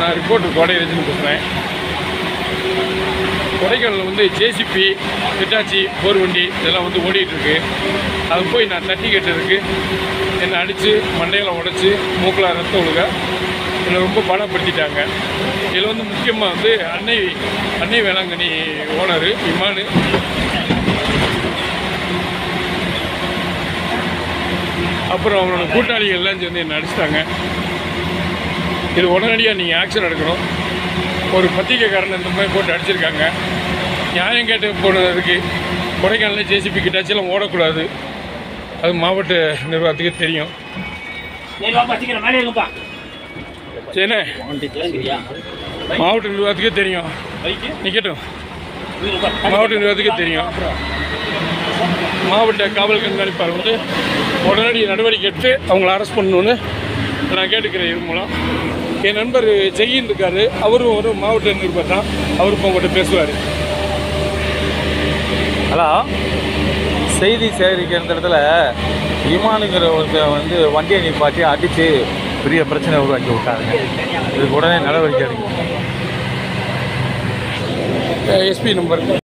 நான் ரிப்போர்ட்டர் கோடையரசன் பேசுகிறேன் கொடைக்கானல் வந்து ஜேசிபி ஹிட்டாச்சி போர் வண்டி இதெல்லாம் வந்து ஓடிட்டு இருக்கு அது போய் நான் தட்டி கேட்டதுக்கு என்னை அடித்து மண்டையில் உடைச்சி மூக்கில் ரத்தம் ஒழுக என்னை ரொம்ப பலப்படுத்திட்டாங்க இதில் வந்து முக்கியமாக வந்து அன்னை அன்னை வேளாங்கண்ணி ஓனரு இமானு அப்புறம் அவனோட கூட்டாளிகள் எல்லாம் சேர்ந்து என்னை அடிச்சிட்டாங்க இது உடனடியாக நீங்கள் ஆக்ஷன் எடுக்கணும் ஒரு பத்திரிக்கைக்காரன் இந்த மாதிரி போட்டு அடிச்சிருக்காங்க நியாயம் கேட்டு போனதுக்கு கொடைக்கானலில் ஜேசிபி கிட்டாச்செல்லாம் ஓடக்கூடாது அது மாவட்ட நிர்வாகத்துக்கு தெரியும் சரிண்ணே மாவட்ட நிர்வாகத்துக்கே தெரியும் நிற்கட்டும் மாவட்ட நிர்வாகத்துக்கே தெரியும் மாவட்ட காவல் கண்காணிப்பாளர் வந்து உடனடி நடவடிக்கை எடுத்து அவங்கள அரெஸ்ட் பண்ணணுன்னு நான் கேட்டுக்கிறேன் இது மூலம் என் நண்பர் ஜெயின் இருக்காரு அவரும் ஒரு மாவட்ட நிருபர் தான் அவரும் உங்கள்கிட்ட பேசுவார் ஹலோ செய்தி சேகரிக்கிற இந்த இடத்துல இமானுங்கிற ஒருத்தர் வந்து வண்டியை நிப்பாட்டி அடித்து பெரிய பிரச்சனை உருவாக்கி விட்டாருங்க இதுக்கு உடனே நடவடிக்கை எடுங்க எஸ்பி நம்பர்